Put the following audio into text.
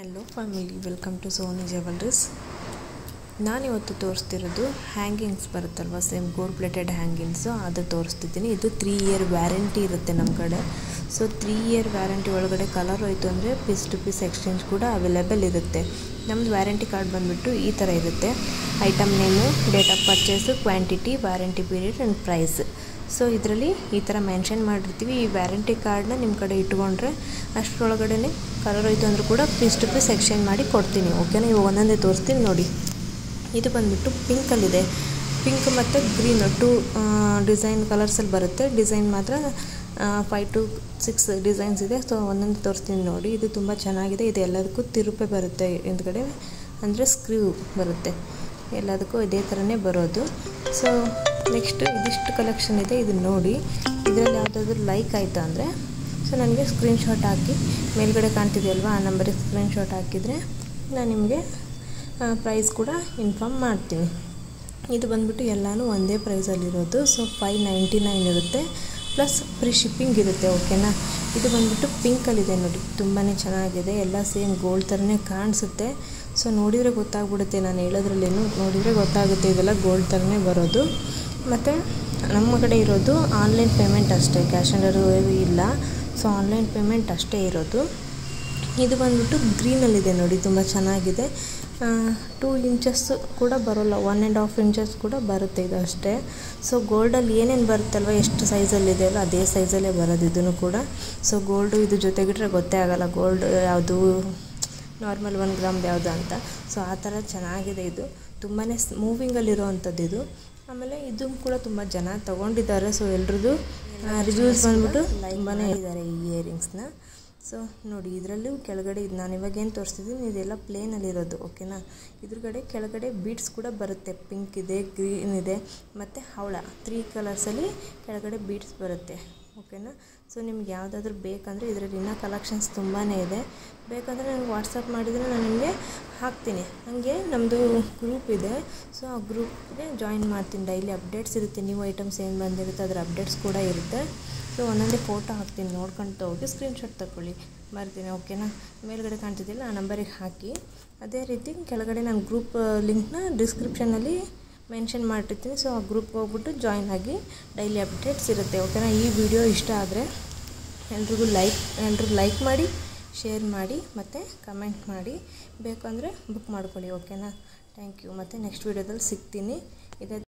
hello family welcome to Soni jewelleries ನಾನಿವತ್ತು ತೋರಿಸ್ತಿರೋದು hangings ಬರುತ್ತಲ್ವ ಸೇಮ್ ಗೋಲ್ಡ್ ಪ್ಲೇಟೆಡ್ ಹ್ಯಾಂಗಿಂಗ್ಸು ಅದು ತೋರಿಸ್ತಿದ್ದೀನಿ ಇದು ತ್ರೀ ಇಯರ್ ವ್ಯಾರಂಟಿ ಇರುತ್ತೆ ನಮ್ಮ ಕಡೆ ಸೊ ತ್ರೀ ಇಯರ್ ವ್ಯಾರಂಟಿ ಒಳಗಡೆ ಕಲರ್ ಹೋಯ್ತು ಅಂದರೆ ಪೀಸ್ ಟು ಪೀಸ್ ಎಕ್ಸ್ಚೇಂಜ್ ಕೂಡ ಅವೈಲೇಬಲ್ ಇರುತ್ತೆ ನಮ್ಮದು ವ್ಯಾರಂಟಿ ಕಾರ್ಡ್ ಬಂದುಬಿಟ್ಟು ಈ ಥರ ಇರುತ್ತೆ item name date of purchase quantity warranty period and price so ಇದರಲ್ಲಿ ಈ ಥರ ಮೆನ್ಷನ್ ಮಾಡಿರ್ತೀವಿ ಈ ವ್ಯಾರಂಟಿ ಕಾರ್ಡ್ನ ನಿಮ್ಮ ಕಡೆ ಇಟ್ಕೊಂಡ್ರೆ ಅಷ್ಟರೊಳಗಡೆ ಕಲರ್ ಹೋಯ್ತು ಅಂದರೂ ಕೂಡ ಪೀಸ್ ಟು ಪೀಸ್ ಎಕ್ಸ್ಚೇಂಜ್ ಮಾಡಿ ಕೊಡ್ತೀನಿ ಓಕೆನಾ ಇವಾಗ ಒಂದೊಂದೇ ತೋರಿಸ್ತೀನಿ ನೋಡಿ ಇದು ಬಂದುಬಿಟ್ಟು ಪಿಂಕಲ್ಲಿದೆ ಪಿಂಕ್ ಮತ್ತು ಗ್ರೀನ್ ಟು ಡಿಸೈನ್ ಕಲರ್ಸಲ್ಲಿ ಬರುತ್ತೆ ಡಿಸೈನ್ ಮಾತ್ರ ಫೈವ್ ಟು ಸಿಕ್ಸ್ ಡಿಸೈನ್ಸ್ ಇದೆ ಸೊ ಒಂದೊಂದು ತೋರಿಸ್ತೀನಿ ನೋಡಿ ಇದು ತುಂಬ ಚೆನ್ನಾಗಿದೆ ಇದು ಎಲ್ಲದಕ್ಕೂ ತಿರುಪೆ ಬರುತ್ತೆ ಹಿಂದ್ಗಡೆ ಅಂದರೆ ಸ್ಕ್ರೀವ್ ಬರುತ್ತೆ ಎಲ್ಲದಕ್ಕೂ ಇದೇ ಥರನೇ ಬರೋದು ಸೊ ನೆಕ್ಸ್ಟ್ ಇದಿಷ್ಟು ಕಲೆಕ್ಷನ್ ಇದೆ ಇದನ್ನ ನೋಡಿ ಇದರಲ್ಲಿ ಯಾವುದಾದ್ರೂ ಲೈಕ್ ಆಯಿತು ಅಂದರೆ ಸೊ ನನಗೆ ಸ್ಕ್ರೀನ್ಶಾಟ್ ಹಾಕಿ ಮೇಲ್ಗಡೆ ಕಾಣ್ತಿದೆಯಲ್ವಾ ಆ ನಂಬರಿಗೆ ಸ್ಕ್ರೀನ್ಶಾಟ್ ಹಾಕಿದರೆ ನಾನು ನಿಮಗೆ ಪ್ರೈಸ್ ಕೂಡ ಇನ್ಫಾರ್ಮ್ ಮಾಡ್ತೀನಿ ಇದು ಬಂದ್ಬಿಟ್ಟು ಎಲ್ಲನೂ ಒಂದೇ ಪ್ರೈಸಲ್ಲಿರೋದು ಸೊ ಫೈವ್ ನೈಂಟಿ ನೈನ್ ಇರುತ್ತೆ ಪ್ಲಸ್ ಫ್ರೀ ಶಿಪ್ಪಿಂಗ್ ಇರುತ್ತೆ ಓಕೆನಾ ಇದು ಬಂದ್ಬಿಟ್ಟು ಪಿಂಕಲ್ಲಿದೆ ನೋಡಿ ತುಂಬಾ ಚೆನ್ನಾಗಿದೆ ಎಲ್ಲ ಸೇಮ್ ಗೋಲ್ಡ್ ಥರನೇ ಕಾಣಿಸುತ್ತೆ ಸೊ ನೋಡಿದರೆ ಗೊತ್ತಾಗ್ಬಿಡುತ್ತೆ ನಾನು ಹೇಳೋದ್ರಲ್ಲೇನು ನೋಡಿದರೆ ಗೊತ್ತಾಗುತ್ತೆ ಇದೆಲ್ಲ ಗೋಲ್ಡ್ ಥರನೇ ಬರೋದು ಮತ್ತು ನಮ್ಮ ಕಡೆ ಇರೋದು ಆನ್ಲೈನ್ ಪೇಮೆಂಟ್ ಅಷ್ಟೇ ಕ್ಯಾಶ್ ಆನ್ ಡೆಲಿವರಿ ಇಲ್ಲ ಸೊ ಆನ್ಲೈನ್ ಪೇಮೆಂಟ್ ಅಷ್ಟೇ ಇರೋದು ಇದು ಬಂದ್ಬಿಟ್ಟು ಗ್ರೀನಲ್ಲಿದೆ ನೋಡಿ ತುಂಬ ಚೆನ್ನಾಗಿದೆ ಟೂ ಇಂಚಸ್ ಕೂಡ ಬರೋಲ್ಲ ಒನ್ ಆ್ಯಂಡ್ ಹಾಫ್ ಇಂಚಸ್ ಕೂಡ ಬರುತ್ತೆ ಇದು ಅಷ್ಟೇ ಸೊ ಗೋಲ್ಡಲ್ಲಿ ಏನೇನು ಬರುತ್ತಲ್ವ ಎಷ್ಟು ಸೈಜಲ್ಲಿ ಅಲ್ಲ ಅದೇ ಸೈಜಲ್ಲೇ ಬರೋದು ಇದನ್ನು ಕೂಡ ಸೊ ಗೋಲ್ಡು ಇದು ಜೊತೆಗಿಟ್ರೆ ಗೊತ್ತೇ ಆಗೋಲ್ಲ ಗೋಲ್ಡ್ ಯಾವುದು ನಾರ್ಮಲ್ ಒನ್ ಗ್ರಾಮ್ದು ಯಾವುದು ಅಂತ ಸೊ ಆ ಥರ ಚೆನ್ನಾಗಿದೆ ಇದು ತುಂಬಾ ಮೂವಿಂಗಲ್ಲಿರೋ ಅಂಥದ್ದು ಇದು ಆಮೇಲೆ ಇದು ಕೂಡ ತುಂಬ ಜನ ತೊಗೊಂಡಿದ್ದಾರೆ ಸೊ ಎಲ್ರದ್ದು ರಿವ್ಯೂಸ್ ಬಂದ್ಬಿಟ್ಟು ತುಂಬಾ ಇದ್ದಾರೆ ಈ ಇಯರಿಂಗ್ಸ್ನ ಸೊ ನೋಡಿ ಇದರಲ್ಲೂ ಕೆಳಗಡೆ ಇದು ನಾನು ಇವಾಗ ಏನು ತೋರಿಸ್ತಿದ್ದೀನಿ ಇದೆಲ್ಲ ಪ್ಲೇನಲ್ಲಿರೋದು ಓಕೆನಾ ಇದ್ರಗಡೆ ಕೆಳಗಡೆ ಬೀಡ್ಸ್ ಕೂಡ ಬರುತ್ತೆ ಪಿಂಕ್ ಇದೆ ಗ್ರೀನ್ ಇದೆ ಮತ್ತು ಹವಳ ತ್ರೀ ಕಲರ್ಸಲ್ಲಿ ಕೆಳಗಡೆ ಬೀಡ್ಸ್ ಬರುತ್ತೆ ಓಕೆನಾ ಸೊ ನಿಮ್ಗೆ ಯಾವುದಾದ್ರೂ ಬೇಕಂದರೆ ಇದರಲ್ಲಿ ಇನ್ನೂ ಕಲೆಕ್ಷನ್ಸ್ ತುಂಬಾ ಇದೆ ಬೇಕಂದರೆ ನನಗೆ ವಾಟ್ಸಪ್ ಮಾಡಿದರೆ ನಾನು ನಿಮಗೆ ಹಾಕ್ತೀನಿ ಹಾಗೆ ನಮ್ಮದು ಗ್ರೂಪ್ ಇದೆ ಸೊ ಆ ಗ್ರೂಪ್ಗೆ ಜಾಯಿನ್ ಮಾಡ್ತೀನಿ ಡೈಲಿ ಅಪ್ಡೇಟ್ಸ್ ಇರುತ್ತೆ ನ್ಯೂ ಐಟಮ್ಸ್ ಏನು ಬಂದಿರುತ್ತೆ ಅದರ ಅಪ್ಡೇಟ್ಸ್ ಕೂಡ ಇರುತ್ತೆ ಸೊ ಒಂದೊಂದೇ ಫೋಟೋ ಹಾಕ್ತೀನಿ ನೋಡ್ಕೊಂಡು ಹೋಗಿ ಸ್ಕ್ರೀನ್ಶಾಟ್ ತಗೊಳ್ಳಿ ಬರ್ತೀನಿ ಓಕೆನಾ ಮೇಲ್ಗಡೆ ಕಾಣ್ತಿದ್ದಿಲ್ಲ ಆ ನಂಬರಿಗೆ ಹಾಕಿ ಅದೇ ರೀತಿ ಕೆಳಗಡೆ ನಾನು ಗ್ರೂಪ್ ಲಿಂಕ್ನ ಡಿಸ್ಕ್ರಿಪ್ಷನಲ್ಲಿ ಮೆನ್ಷನ್ ಮಾಡಿರ್ತೀನಿ ಸೊ ಆ ಗ್ರೂಪ್ಗೆ ಹೋಗ್ಬಿಟ್ಟು ಜಾಯಿನ್ ಆಗಿ ಡೈಲಿ ಅಪ್ಡೇಟ್ಸ್ ಇರುತ್ತೆ ಓಕೆನಾ ಈ ವಿಡಿಯೋ ಇಷ್ಟ ಆದರೆ ಎಲ್ರಿಗೂ ಲೈಕ್ ಎಲ್ರಿಗೂ ಲೈಕ್ ಮಾಡಿ ಶೇರ್ ಮಾಡಿ ಮತ್ತು ಕಮೆಂಟ್ ಮಾಡಿ ಬೇಕು ಅಂದರೆ ಬುಕ್ ಮಾಡ್ಕೊಳ್ಳಿ ಓಕೆನಾ ಥ್ಯಾಂಕ್ ಯು ಮತ್ತು ನೆಕ್ಸ್ಟ್ ವೀಡಿಯೋದಲ್ಲಿ ಸಿಗ್ತೀನಿ ಇದೇ